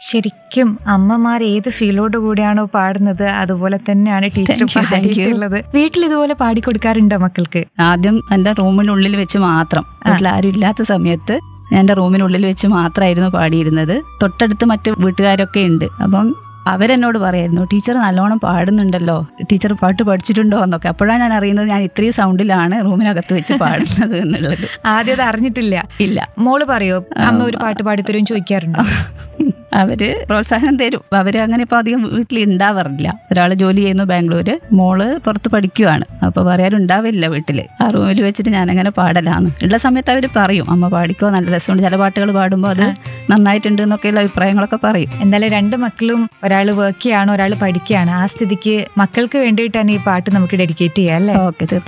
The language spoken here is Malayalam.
ശരിക്കും അമ്മമാർ ഏത് ഫീലോട് കൂടിയാണോ പാടുന്നത് അതുപോലെ തന്നെയാണ് teacher Thank you, thank you. പാടിയിട്ടുള്ളത് വീട്ടിൽ ഇതുപോലെ പാടിക്കൊടുക്കാറുണ്ടോ മക്കൾക്ക് ആദ്യം എൻ്റെ റൂമിനുള്ളിൽ വെച്ച് മാത്രം വീട്ടിൽ ആരും ഇല്ലാത്ത സമയത്ത് ഞാൻ എൻ്റെ റൂമിനുള്ളിൽ വെച്ച് മാത്രമായിരുന്നു പാടിയിരുന്നത് തൊട്ടടുത്ത് മറ്റ് വീട്ടുകാരൊക്കെ ഉണ്ട് അപ്പം അവരെന്നോട് പറയായിരുന്നു ടീച്ചർ നല്ലോണം പാടുന്നുണ്ടല്ലോ ടീച്ചർ പാട്ട് പഠിച്ചിട്ടുണ്ടോ എന്നൊക്കെ അപ്പോഴാണ് ഞാൻ അറിയുന്നത് ഞാൻ ഇത്രയും സൗണ്ടിലാണ് റൂമിനകത്ത് വെച്ച് പാടുന്നത് എന്നുള്ളത് ആദ്യം അത് അറിഞ്ഞിട്ടില്ല ഇല്ല മോള് പറയോ അമ്മ ഒരു പാട്ട് പാടിത്തരും ചോദിക്കാറുണ്ടോ അവര് പ്രോത്സാഹനം തരും അവര് അങ്ങനെ ഇപ്പൊ അധികം വീട്ടിൽ ഉണ്ടാവാറില്ല ഒരാള് ജോലി ചെയ്യുന്നു ബാംഗ്ലൂര് മോള് പുറത്ത് പഠിക്കുവാണ് അപ്പൊ പറയാനും ഉണ്ടാവില്ല വീട്ടില് ആ റൂമിൽ വെച്ചിട്ട് ഞാൻ അങ്ങനെ പാടലാന്ന് ഉള്ള സമയത്ത് അവര് പറയും അമ്മ പാടിക്കോ നല്ല രസമുണ്ട് ചില പാട്ടുകൾ പാടുമ്പോൾ അത് നന്നായിട്ടുണ്ട് എന്നൊക്കെയുള്ള അഭിപ്രായങ്ങളൊക്കെ പറയും എന്തായാലും രണ്ട് മക്കളും ഒരാൾ വർക്ക് ചെയ്യാണ് ഒരാൾ പഠിക്കുകയാണ് ആ സ്ഥിതിക്ക് മക്കൾക്ക് വേണ്ടിയിട്ടാണ് ഈ പാട്ട് നമുക്ക് ഡെഡിക്കേറ്റ് ചെയ്യാം അല്ലേ ഓക്കെ